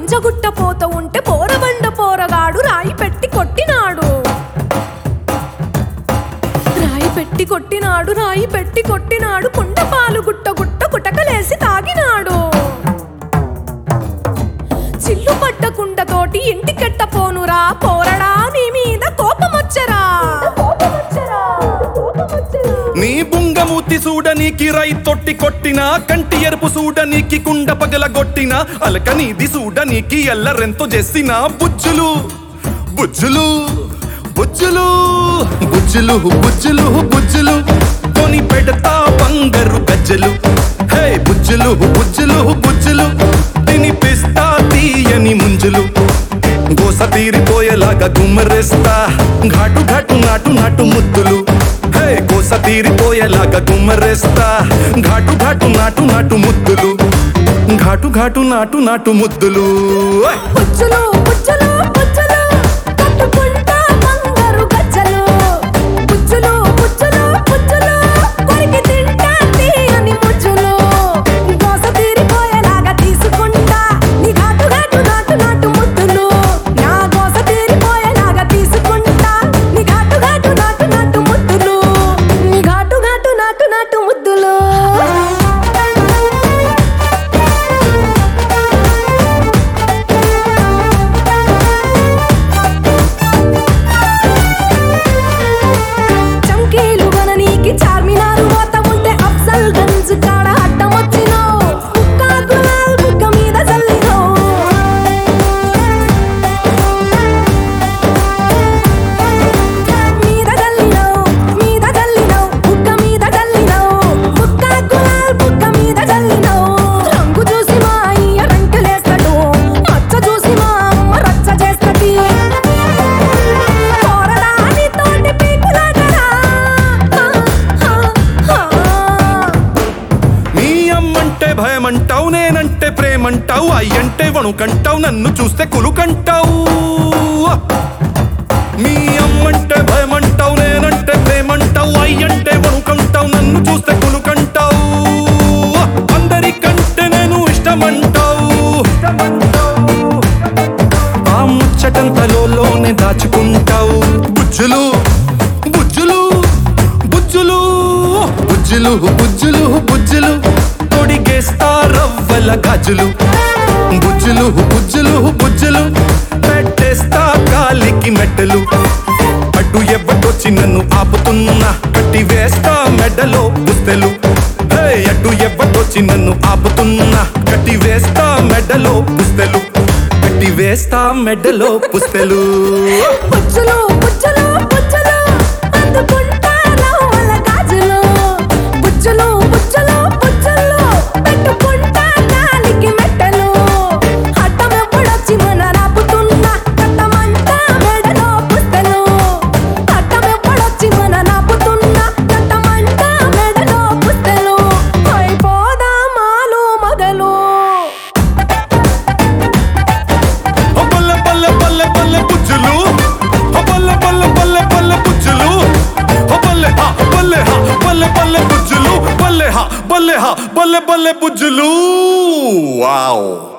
పంజగుట్ట పోత ఉంటే పోరబండ పోరగాడు రాయి పెట్టి కొట్టినాడు రాయి పెట్టి కొట్టినాడు రాయి పెట్టి కొట్టినాడు కుండ పాలు గుట్ట గుట్ట కుటకలేసి తాగినాడు చిల్లు పడ్డ కుండతోటి ఇంటికెట్ట పోనురా పోరడా నీ మీద కోపమొచ్చరా నీ బుంగమూతి సూడనీకి రై తొట్టి కొట్టిన కంటి ఎరుపు సూడనీకి కుండ పగలగొట్టిన అలక నీది సూడనీకి ఎల్లరెంతో చేసిన బుజ్జులు బుజ్జులు బుజ్జులు బుజ్జులు బుజ్జులు బుజ్జులు కొని పెడతా బంగారు గజ్జలు హే బుజ్జులు బుజ్జులు బుజ్జులు తినిపిస్తా తీయని ముంజులు గోస తీరిపోయేలాగా గుమ్మరేస్తా ఘాటు ఘాటు నాటు నాటు ముద్దులు హే గోస తీరిపోయేలాగా గుమ్మరేస్తా ఘాటు ఘాటు నాటు నాటు ముద్దులు ఘాటు ఘాటు నాటు నాటు ముద్దులు ఓయ్! పుచ్చులు పుచ్చులు పుచ్చులు కట్టుకుంటా బంగారు గజ్జలు పుచ్చులు పుచ్చులు పుచ్చులు కొరికి తింటా తీయని ముచ్చులు దోస తీరిపోయేలాగా తీసుకుంటా నీ ఘాటు ఘాటు నాటు నాటు ముద్దులు నా దోస తీరిపోయేలాగా తీసుకుంటా నీ ఘాటు ఘాటు నాటు నాటు ముద్దులు నీ ఘాటు ఘాటు నాటు నాటు ముద్దులు చంకీలు గననీకి చార్మినారు మోత ఉంటే అఫ్జల్ గంజ్ కాడ అడ్డం వచ్చినావు ముక్కా గులాల్ బుగ్గ మీద చల్లినావు మీద చల్లినావు మీద చల్లినావు బుగ్గ మీద చల్లినావు ముక్కా గులాల్ బుగ్గ మీద చల్లినావు రంగు చూసి మా అయ్య రంకెలేస్తాడు మచ్చ చూసి మా అమ్మ రచ్చ చేస్తది పోరడాని తోటి పీకులాటరా నీ అమ్మంటే భయమంటావు నేనంటే ప్రేమంటావు అయ్యంటే వణుకంటావు నన్ను చూస్తే కులుకంటావు నీ అమ్మంటే భయమంటావు నేనంటే ప్రేమంటావు అయ్యంటే వణుకంటావు నన్ను చూస్తే కులుకంటావు అందరికంటే నేను ఇష్టమంటావు ఆ ముచ్చటంతలోనే దాచుకుంటావు బుజ్జులు బుజ్జులు బుజ్జులు బుజ్జులు బుజ్జులు బుజ్జులు తొడిగేస్తా రవ్వల గాజులు బుజ్జులు బుజ్జులు బుజ్జులు పెట్టేస్తా కాలికి మెట్టలు అడ్డు ఎవ్వటొచ్చి నన్ను ఆపుతున్నా కట్టి వేస్తా మెడలో పుస్తెలు హే, అడ్డు ఎవ్వటొచ్చి నన్ను ఆపుతున్నా కట్టి వేస్తా మెడలో పుస్తెలు కట్టి వేస్తా మెడలో పుస్తెలు పుచ్చులు పుచ్చులు పుచ్చులు అందుకుంటా రవ్వల గాజులు పుచ్చులు పుచ్చులు పుచ్చులు పెట్టుకుంటా కాలికి మెట్టలు అడ్డం ఎప్పుడొచ్చి మన నాపుతున్నా కట్టమంటా మెడలో పుస్తలు అడ్డం ఎప్పుడొచ్చి మన నాపుతున్నా కట్టమంటా మెడలో పుస్తలు అయిపోదా మాలు మొదలు ఓ బల్ల బల్ల బల్ల బల్ల బుజ్జులు ఓ బల్ల బల్ల బల్ల బల్ల బుజ్జులు ఓ బల్లె హా బల్లె హా బల్లె బల్లె బుజ్జులు బల్లె హా బల్లె హా బల్లె బల్లె బుజ్జులు వావ్